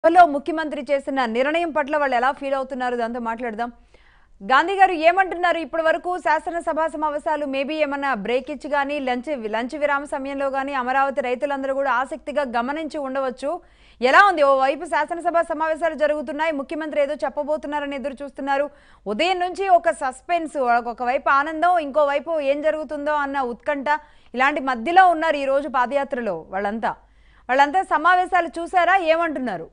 లో ముఖ్యమంత్రి చేసిన నిర్ణయం పట్ల వాళ్ళు ఎలా ఫీల్ అవుతున్నారు దాంతో మాట్లాడదాం గాంధీ గారు ఏమంటున్నారు ఇప్పటి వరకు శాసనసభ సమావేశాలు మేబీ ఏమన్నా బ్రేక్ ఇచ్చి కానీ లంచ్ లంచ్ విరామ సమయంలో కానీ అమరావతి రైతులందరూ కూడా ఆసక్తిగా గమనించి ఉండవచ్చు ఎలా ఉంది ఓ వైపు శాసనసభ సమావేశాలు జరుగుతున్నాయి ముఖ్యమంత్రి ఏదో చెప్పబోతున్నారని ఎదురు చూస్తున్నారు ఉదయం నుంచి ఒక సస్పెన్స్ ఒకవైపు ఆనందం ఇంకోవైపు ఏం జరుగుతుందో అన్న ఉత్కంఠ ఇలాంటి మధ్యలో ఉన్నారు ఈ రోజు పాదయాత్రలో వాళ్ళంతా వాళ్ళంతా సమావేశాలు చూసారా ఏమంటున్నారు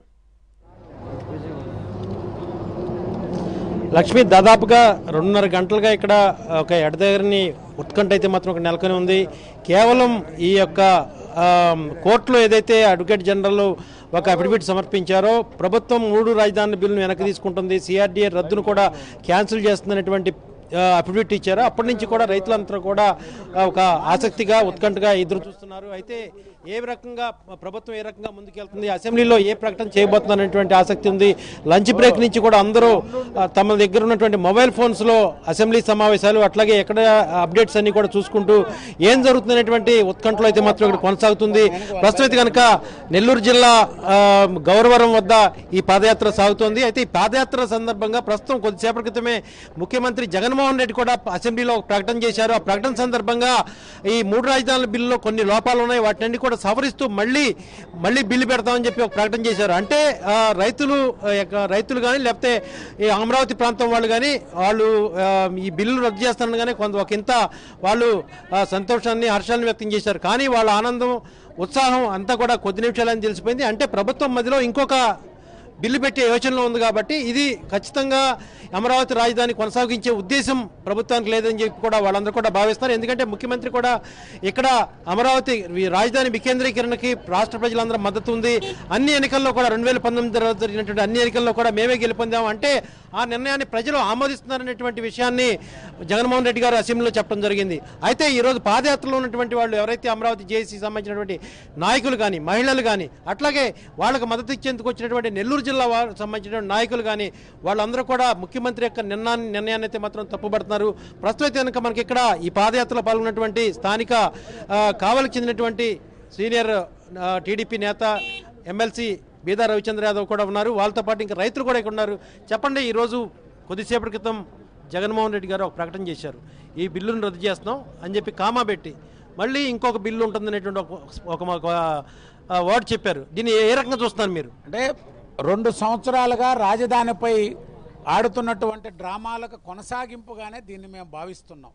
లక్ష్మి దాదాపుగా రెండున్నర గంటలుగా ఇక్కడ ఒక ఎడదగరిని ఉత్కంఠ అయితే మాత్రం ఒక నెలకొని ఉంది కేవలం ఈ యొక్క ఆ, కోర్టులో ఏదైతే అడ్వకేట్ జనరల్ ఒక అఫిడవిట్ సమర్పించారో ప్రభుత్వం మూడు రాజధానుల బిల్లును వెనక్కి తీసుకుంటుంది సిఆర్డీఏ రద్దును కూడా క్యాన్సిల్ చేస్తుందనేటువంటి అఫిడవిట్ ఇచ్చారు అప్పటి నుంచి కూడా రైతులంతా కూడా ఆ, ఒక ఆసక్తిగా ఉత్కంఠగా ఎదురు చూస్తున్నారు అయితే ఏ రకంగా ప్రభుత్వం ఏ రకంగా ముందుకెళ్తుంది అసెంబ్లీలో ఏ ప్రకటన చేయబోతుందనేటువంటి ఆసక్తి ఉంది లంచ్ బ్రేక్ నుంచి కూడా అందరూ ఆ, తమ దగ్గర ఉన్నటువంటి మొబైల్ ఫోన్స్లో అసెంబ్లీ సమావేశాలు అట్లాగే ఎక్కడ అప్డేట్స్ అన్ని కూడా చూసుకుంటూ ఏం జరుగుతుందనేటువంటి ఉత్కంఠలో అయితే మాత్రం ఇక్కడ కొనసాగుతుంది ప్రస్తుతం అయితే కనుక నెల్లూరు జిల్లా ఆ, గౌరవరం వద్ద ఈ పాదయాత్ర సాగుతోంది అయితే ఈ పాదయాత్ర సందర్భంగా ప్రస్తుతం కొద్దిసేపటి క్రితమే ముఖ్యమంత్రి జగన్మోహన్ రెడ్డి కూడా అసెంబ్లీలో ఒక ప్రకటన చేశారు ఆ ప్రకటన సందర్భంగా ఈ మూడు రాజధానుల బిల్లులో కొన్ని లోపాలు ఉన్నాయి వాటిని కూడా సవరిస్తూ మళ్ళీ మళ్ళీ బిల్లు పెడతామని చెప్పి ఒక ప్రకటన చేశారు అంటే ఆ, రైతులు ఆ, యొక్క రైతులు కానీ లేకపోతే ఈ అమరావతి ప్రాంతం వాళ్ళు కానీ వాళ్ళు ఆ, ఈ బిల్లు రద్దు చేస్తారని కానీ కొంత ఒక ఇంత వాళ్ళు ఆ, సంతోషాన్ని హర్షాన్ని వ్యక్తం చేశారు కానీ వాళ్ళ ఆనందం ఉత్సాహం అంతా కూడా కొద్ది నిమిషాలని తెలిసిపోయింది అంటే ప్రభుత్వం మధ్యలో ఇంకొక బిల్లు పెట్టే యోచనలో ఉంది కాబట్టి ఇది ఖచ్చితంగా అమరావతి రాజధాని కొనసాగించే ఉద్దేశం ప్రభుత్వానికి లేదని చెప్పి కూడా వాళ్ళందరూ కూడా భావిస్తారు ఎందుకంటే ముఖ్యమంత్రి కూడా ఇక్కడ అమరావతి ఈ రాజధాని వికేంద్రీకరణకి రాష్ట్ర ప్రజలందరూ మద్దతు ఉంది అన్ని ఎన్నికల్లో కూడా రెండు వేల పంతొమ్మిది తర్వాత జరిగినటువంటి అన్ని ఎన్నికల్లో కూడా మేమే గెలుపొందాం అంటే ఆ నిర్ణయాన్ని ప్రజలు ఆమోదిస్తున్నారనేటువంటి విషయాన్ని జగన్మోహన్ రెడ్డి గారు అసెంబ్లీలో చెప్పడం జరిగింది అయితే ఈ రోజు పాదయాత్రలో ఉన్నటువంటి వాళ్ళు ఎవరైతే అమరావతి జేఏసీ సంబంధించినటువంటి నాయకులు కానీ మహిళలు కానీ అట్లాగే వాళ్ళకు మద్దతు ఇచ్చేందుకు వచ్చినటువంటి నెల్లూరు జిల్లా వారు సంబంధించినటువంటి నాయకులు కానీ వాళ్ళందరూ కూడా ముఖ్యమంత్రి యొక్క నిర్ణయాన్ని నిర్ణయాన్ని అయితే మాత్రం తప్పుపడుతున్నారు ప్రస్తుతం అయితే కనుక మనకి ఇక్కడ ఈ పాదయాత్రలో పాల్గొన్నటువంటి స్థానిక ఆ, కావలికి చెందినటువంటి సీనియర్ ఆ, టీడీపీ నేత ఎమ్మెల్సీ బీదా రవిచంద్ర యాదవ్ కూడా ఉన్నారు వాళ్ళతో పాటు ఇంకా రైతులు కూడా ఇక్కడ ఉన్నారు చెప్పండి ఈరోజు కొద్దిసేపటి క్రితం జగన్మోహన్ రెడ్డి గారు ఒక ప్రకటన చేశారు ఈ బిల్లును రద్దు చేస్తున్నాం అని చెప్పి కామా పెట్టి మళ్ళీ ఇంకొక బిల్లు ఉంటుందనేటువంటి ఒక ఒక ఒక ఆ, వర్డ్ చెప్పారు దీన్ని ఏ రకంగా చూస్తున్నారు మీరు అంటే రెండు సంవత్సరాలుగా రాజధానిపై ఆడుతున్నటువంటి డ్రామాలకు కొనసాగింపుగానే దీన్ని మేము భావిస్తున్నాం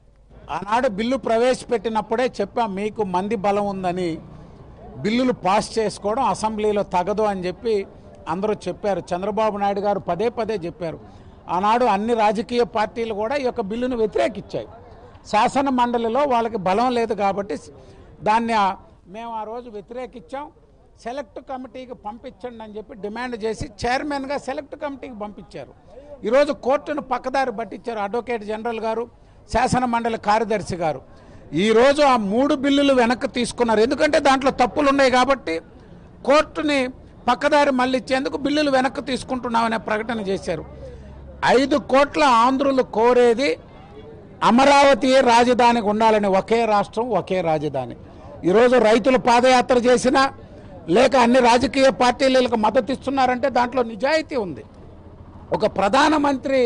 ఆనాడు బిల్లు ప్రవేశపెట్టినప్పుడే చెప్పాం మీకు మంది బలం ఉందని బిల్లులు పాస్ చేసుకోవడం అసెంబ్లీలో తగదు అని చెప్పి అందరూ చెప్పారు చంద్రబాబు నాయుడు గారు పదే పదే చెప్పారు ఆనాడు అన్ని రాజకీయ పార్టీలు కూడా ఈ యొక్క బిల్లును వ్యతిరేకించాయి శాసన మండలిలో వాళ్ళకి బలం లేదు కాబట్టి దాన్ని ఆ- మేము ఆ రోజు వ్యతిరేకించాం సెలెక్ట్ కమిటీకి పంపించండి అని చెప్పి డిమాండ్ చేసి చైర్మన్గా సెలెక్ట్ కమిటీకి పంపించారు ఈరోజు కోర్టును పక్కదారి పట్టించారు అడ్వకేట్ జనరల్ గారు శాసన మండలి కార్యదర్శి గారు ఈరోజు ఆ మూడు బిల్లులు వెనక్కి తీసుకున్నారు ఎందుకంటే దాంట్లో తప్పులు ఉన్నాయి కాబట్టి కోర్టుని పక్కదారి మళ్ళిచ్చేందుకు బిల్లులు వెనక్కి తీసుకుంటున్నామనే ప్రకటన చేశారు ఐదు కోట్ల ఆంధ్రులు కోరేది అమరావతి రాజధానికి ఉండాలని ఒకే రాష్ట్రం ఒకే రాజధాని ఈరోజు రైతులు పాదయాత్ర చేసినా లేక అన్ని రాజకీయ పార్టీలకు మద్దతు ఇస్తున్నారంటే దాంట్లో నిజాయితీ ఉంది ఒక ప్రధానమంత్రి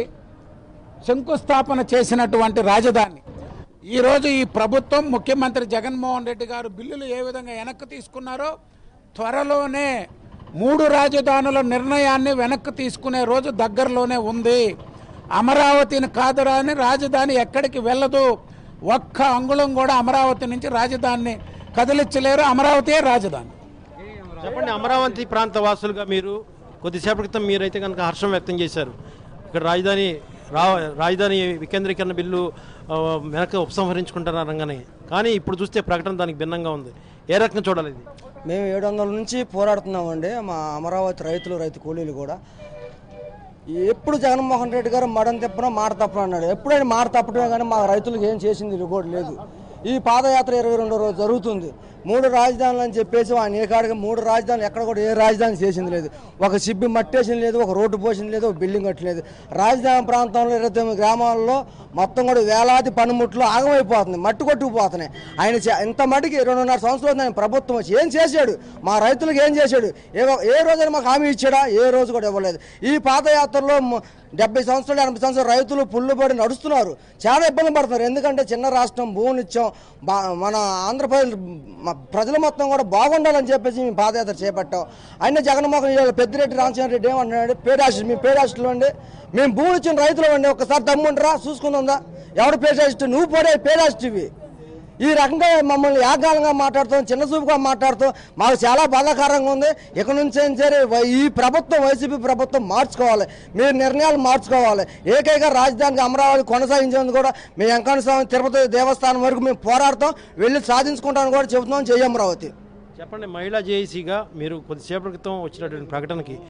శంకుస్థాపన చేసినటువంటి రాజధాని ఈరోజు ఈ ప్రభుత్వం ముఖ్యమంత్రి జగన్మోహన్ రెడ్డి గారు బిల్లులు ఏ విధంగా వెనక్కి తీసుకున్నారో త్వరలోనే మూడు రాజధానుల నిర్ణయాన్ని వెనక్కి తీసుకునే రోజు దగ్గరలోనే ఉంది అమరావతిని కాదురా అని రాజధాని ఎక్కడికి వెళ్ళదు ఒక్క అంగుళం కూడా అమరావతి నుంచి రాజధానిని కదిలించలేరు అమరావతియే రాజధాని చెప్పండి అమరావతి ప్రాంత వాసులుగా మీరు కొద్దిసేపటి క్రితం మీరైతే కనుక హర్షం వ్యక్తం చేశారు ఇక్కడ రాజధాని రా రాజధాని వికేంద్రీకరణ బిల్లు ఆ, వెనక ఉపసంహరించుకుంటున్నారనగానే కానీ ఇప్పుడు చూస్తే ప్రకటన దానికి భిన్నంగా ఉంది ఏ రకంగా చూడాలి ఇది మేము ఏడు వందల నుంచి పోరాడుతున్నామండి మా అమరావతి రైతులు రైతు కూలీలు కూడా ఎప్పుడు జగన్మోహన్ రెడ్డి గారు మడం తిప్పడం మాట తప్పడం అన్నాడు ఎప్పుడైనా మాట తప్పడమే కానీ మా రైతులకు ఏం చేసింది కూడా లేదు ఈ పాదయాత్ర ఇరవై రెండో రోజు జరుగుతుంది మూడు రాజధానులు అని చెప్పేసి ఆయన ఏ కాడికి మూడు రాజధానులు ఎక్కడ కూడా ఏ రాజధాని చేసింది లేదు ఒక సిబ్బి మట్టేసింది లేదు ఒక రోడ్డు పోసింది లేదు ఒక బిల్డింగ్ కట్టలేదు రాజధాని ప్రాంతంలో ఇరవై తొమ్మిది గ్రామాల్లో మొత్తం కూడా వేలాది పనిముట్లు ఆగమైపోతుంది మట్టి కొట్టుకుపోతున్నాయి ఆయన చే- ఇంత మటుకి రెండున్నర సంవత్సరాలు ఆయన ప్రభుత్వం వచ్చి ఏం చేశాడు మా రైతులకు ఏం చేశాడు ఏ ఏ రోజైనా మాకు హామీ ఇచ్చాడా ఏ రోజు కూడా ఇవ్వలేదు ఈ పాదయాత్రలో మ- డెబ్బై సంవత్సరాలు ఎనభై సంవత్సరాలు రైతులు పుల్లు పడి నడుస్తున్నారు చాలా ఇబ్బంది పడుతున్నారు ఎందుకంటే చిన్న రాష్ట్రం భూమినిత్యం బా మన ఆంధ్రప్రదేశ్ మ- ప్రజలు మొత్తం కూడా బాగుండాలని చెప్పేసి మేము పాదయాత్ర చేపట్టాం అయినా జగన్మోహన్ రెడ్డి పెద్దిరెడ్డి రామచంద్ర రెడ్డి ఏమన్నాడు పేడాసి మేము పేడాసిలో అండి మేము భూమి ఇచ్చిన రైతులు అండి ఒకసారి దమ్ముండరా చూసుకుందా ఎవడు పేడాసిస్ట్ నువ్వు పడే పేడాసిటివి ఈ రకంగా మమ్మల్ని యాగాలంగా మాట్లాడుతాం చిన్న చూపుగా మాట్లాడుతాం మాకు చాలా బాధాకరంగా ఉంది ఇక నుంచి ఏం సరే వై- ఈ ప్రభుత్వం వైసీపీ ప్రభుత్వం మార్చుకోవాలి మీరు నిర్ణయాలు మార్చుకోవాలి ఏకైక రాజధానికి అమరావతి కొనసాగించేందుకు కూడా మేము వెంకన్న స్వామి తిరుపతి దేవస్థానం వరకు మేము పోరాడతాం వెళ్ళి సాధించుకుంటామని కూడా చెబుతున్నాం జయ అమరావతి చెప్పండి మహిళా జేఏసీగా మీరు కొద్దిసేపటి క్రితం వచ్చినటువంటి ప్రకటనకి